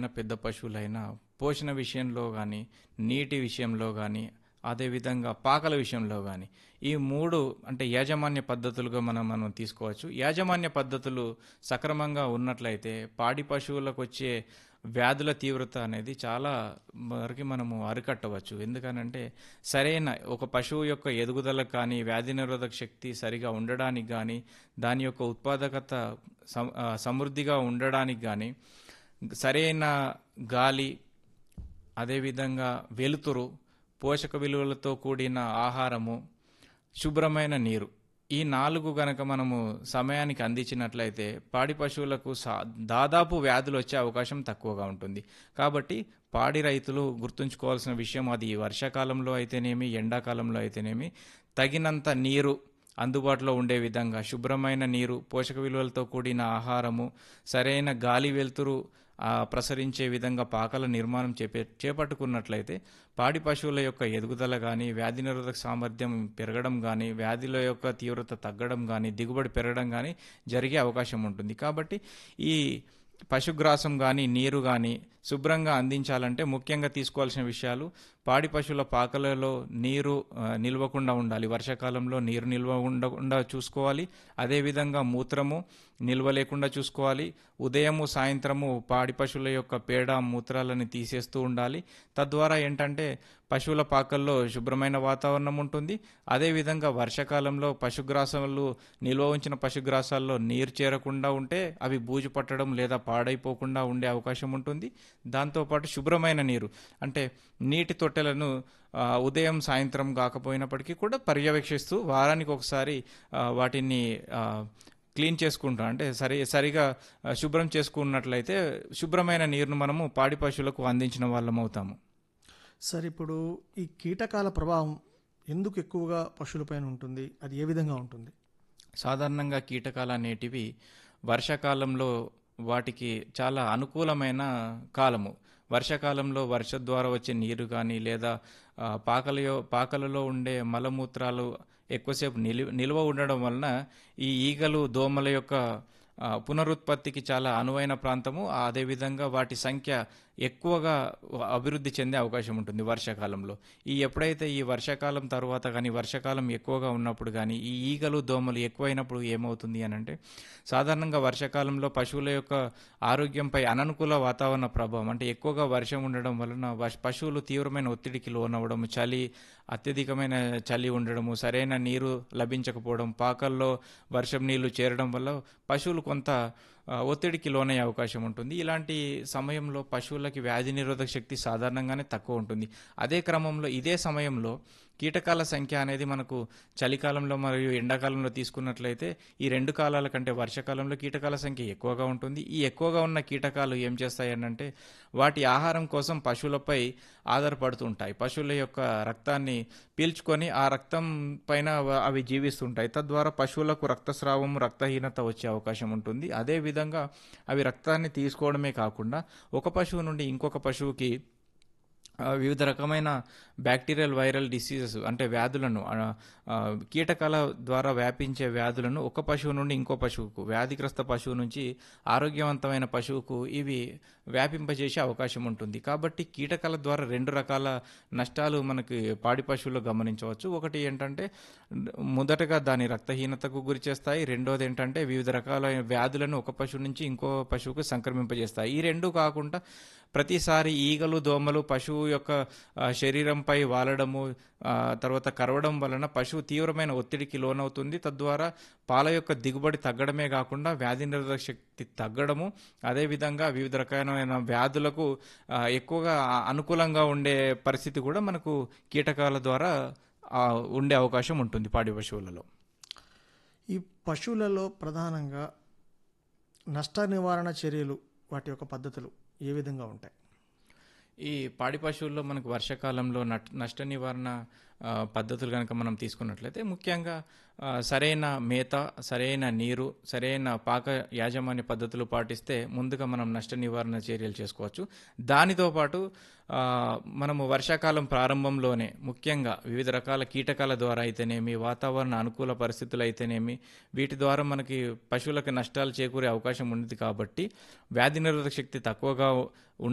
చిన్నవైన పెద్ద పశువులైనా పోషణ విషయంలో కానీ నీటి విషయంలో కానీ అదేవిధంగా పాకల విషయంలో కానీ ఈ మూడు అంటే యాజమాన్య పద్ధతులుగా మనం మనం తీసుకోవచ్చు యాజమాన్య పద్ధతులు సక్రమంగా ఉన్నట్లయితే పాడి పశువులకు వచ్చే వ్యాధుల తీవ్రత అనేది చాలా వరకు మనము అరికట్టవచ్చు ఎందుకనంటే సరైన ఒక పశువు యొక్క ఎదుగుదల కానీ వ్యాధి నిరోధక శక్తి సరిగా ఉండడానికి కానీ దాని యొక్క ఉత్పాదకత సం- ఆ, సమృద్ధిగా ఉండడానికి కానీ సరైన గాలి అదేవిధంగా వెలుతురు పోషక విలువలతో కూడిన ఆహారము శుభ్రమైన నీరు ఈ నాలుగు గనక మనము సమయానికి అందించినట్లయితే పాడి పశువులకు సా దాదాపు వ్యాధులు వచ్చే అవకాశం తక్కువగా ఉంటుంది కాబట్టి పాడి రైతులు గుర్తుంచుకోవాల్సిన విషయం అది వర్షాకాలంలో అయితేనేమి ఎండాకాలంలో అయితేనేమి తగినంత నీరు అందుబాటులో ఉండే విధంగా శుభ్రమైన నీరు పోషక విలువలతో కూడిన ఆహారము సరైన గాలి వెలుతురు ఆ, ప్రసరించే విధంగా పాకల నిర్మాణం చేపే చేపట్టుకున్నట్లయితే పాడి పశువుల యొక్క ఎదుగుదల కానీ వ్యాధి నిరోధక సామర్థ్యం పెరగడం కానీ వ్యాధుల యొక్క తీవ్రత తగ్గడం కానీ దిగుబడి పెరగడం కానీ జరిగే అవకాశం ఉంటుంది కాబట్టి ఈ పశుగ్రాసం కానీ నీరు కానీ శుభ్రంగా అందించాలంటే ముఖ్యంగా తీసుకోవాల్సిన విషయాలు పాడి పశువుల పాకలలో నీరు ఆ, నిల్వకుండా ఉండాలి వర్షాకాలంలో నీరు నిల్వ ఉండకుండా చూసుకోవాలి అదేవిధంగా మూత్రము నిల్వ లేకుండా చూసుకోవాలి ఉదయము సాయంత్రము పాడి పశువుల యొక్క పేడ మూత్రాలను తీసేస్తూ ఉండాలి తద్వారా ఏంటంటే పశువుల పాకల్లో శుభ్రమైన వాతావరణం ఉంటుంది అదేవిధంగా వర్షాకాలంలో పశుగ్రాసాలు నిల్వ ఉంచిన పశుగ్రాసాల్లో నీరు చేరకుండా ఉంటే అవి బూజు పట్టడం లేదా పాడైపోకుండా ఉండే అవకాశం ఉంటుంది దాంతోపాటు శుభ్రమైన నీరు అంటే నీటి తొట్టెలను ఆ, ఉదయం సాయంత్రం కాకపోయినప్పటికీ కూడా పర్యవేక్షిస్తూ వారానికి ఒకసారి ఆ, వాటిని ఆ, క్లీన్ చేసుకుంటాం అంటే సరి సరిగా ఆ, శుభ్రం చేసుకున్నట్లయితే శుభ్రమైన నీరును మనము పాడి పశువులకు అందించిన వాళ్ళం అవుతాము సార్ ఇప్పుడు ఈ కీటకాల ప్రభావం ఎందుకు ఎక్కువగా పశువులపైన ఉంటుంది అది ఏ విధంగా ఉంటుంది సాధారణంగా కీటకాలు అనేటివి వర్షాకాలంలో వాటికి చాలా అనుకూలమైన కాలము వర్షాకాలంలో వర్ష ద్వారా వచ్చే నీరు కానీ లేదా ఆ, పాకలయో పాకలలో ఉండే మలమూత్రాలు ఎక్కువసేపు నిలు నిల్వ ఉండడం వలన ఈ ఈగలు దోమల యొక్క ఆ, పునరుత్పత్తికి చాలా అనువైన ప్రాంతము అదేవిధంగా వాటి సంఖ్య ఎక్కువగా అభివృద్ధి చెందే అవకాశం ఉంటుంది వర్షాకాలంలో ఈ ఎప్పుడైతే ఈ వర్షాకాలం తర్వాత కానీ వర్షాకాలం ఎక్కువగా ఉన్నప్పుడు కానీ ఈ ఈగలు దోమలు ఎక్కువైనప్పుడు ఏమవుతుంది అని అంటే సాధారణంగా వర్షాకాలంలో పశువుల యొక్క ఆరోగ్యంపై అననుకూల వాతావరణ ప్రభావం అంటే ఎక్కువగా వర్షం ఉండడం వలన వష్- పశువులు తీవ్రమైన ఒత్తిడికి లోనవ్వడం చలి అత్యధికమైన చలి ఉండడము సరైన నీరు లభించకపోవడం పాకల్లో వర్షం నీళ్లు చేరడం వల్ల పశువులు కొంత ఆ, ఒత్తిడికి లోనయ్యే అవకాశం ఉంటుంది ఇలాంటి సమయంలో పశువులకి వ్యాధి నిరోధక శక్తి సాధారణంగానే తక్కువ ఉంటుంది అదే క్రమంలో ఇదే సమయంలో కీటకాల సంఖ్య అనేది మనకు చలికాలంలో మరియు ఎండాకాలంలో తీసుకున్నట్లయితే ఈ రెండు కాలాల కంటే వర్షాకాలంలో కీటకాల సంఖ్య ఎక్కువగా ఉంటుంది ఈ ఎక్కువగా ఉన్న కీటకాలు ఏం చేస్తాయనంటే వాటి ఆహారం కోసం పశువులపై ఆధారపడుతుంటాయి పశువుల యొక్క రక్తాన్ని పీల్చుకొని ఆ రక్తం పైన వ- అవి జీవిస్తుంటాయి తద్వారా పశువులకు రక్తస్రావం రక్తహీనత వచ్చే అవకాశం ఉంటుంది అదే విధంగా అవి రక్తాన్ని తీసుకోవడమే కాకుండా ఒక పశువు నుండి ఇంకొక పశువుకి ఆ, వివిధ రకమైన బ్యాక్టీరియల్ వైరల్ డిసీజెస్ అంటే వ్యాధులను ఆ, ఆ, కీటకాల ద్వారా వ్యాపించే వ్యాధులను ఒక పశువు నుండి ఇంకో పశువుకు వ్యాధిగ్రస్త పశువు నుంచి ఆరోగ్యవంతమైన పశువుకు ఇవి వ్యాపింపజేసే అవకాశం ఉంటుంది కాబట్టి కీటకాల ద్వారా రెండు రకాల నష్టాలు మనకి పాడి పశువులు గమనించవచ్చు ఒకటి ఏంటంటే మొదటగా దాని రక్తహీనతకు గురి చేస్తాయి రెండోది ఏంటంటే వివిధ రకాలైన వ్యాధులను ఒక పశువు నుంచి ఇంకో పశువుకు సంక్రమింపజేస్తాయి ఈ రెండు కాకుండా ప్రతిసారి ఈగలు దోమలు పశువు యొక్క ఆ, శరీరంపై వాలడము ఆ, తర్వాత కరవడం వలన పశువు తీవ్రమైన ఒత్తిడికి లోనవుతుంది తద్వారా పాల యొక్క దిగుబడి తగ్గడమే కాకుండా వ్యాధి నిరోధక శక్తి తగ్గడము అదేవిధంగా వివిధ రకాలైన వ్యాధులకు ఆ, ఎక్కువగా అనుకూలంగా ఉండే పరిస్థితి కూడా మనకు కీటకాల ద్వారా ఆ, ఉండే అవకాశం ఉంటుంది పాడి పశువులలో ఈ పశువులలో ప్రధానంగా నష్ట నివారణ చర్యలు వాటి యొక్క పద్ధతులు ఏ విధంగా ఉంటాయి ఈ పాడి పశువుల్లో మనకు వర్షాకాలంలో నట్ నష్ట నివారణ ఆ, పద్ధతులు కనుక మనం తీసుకున్నట్లయితే ముఖ్యంగా ఆ, సరైన మేత సరైన నీరు సరైన పాక యాజమాన్య పద్ధతులు పాటిస్తే ముందుగా మనం నష్ట నివారణ చర్యలు చేసుకోవచ్చు దానితో పాటు ఆ, మనము వర్షాకాలం ప్రారంభంలోనే ముఖ్యంగా వివిధ రకాల కీటకాల ద్వారా అయితేనేమి వాతావరణ అనుకూల పరిస్థితులు అయితేనేమి వీటి ద్వారా మనకి పశువులకు నష్టాలు చేకూరే అవకాశం ఉంది కాబట్టి వ్యాధి నిరోధక శక్తి తక్కువగా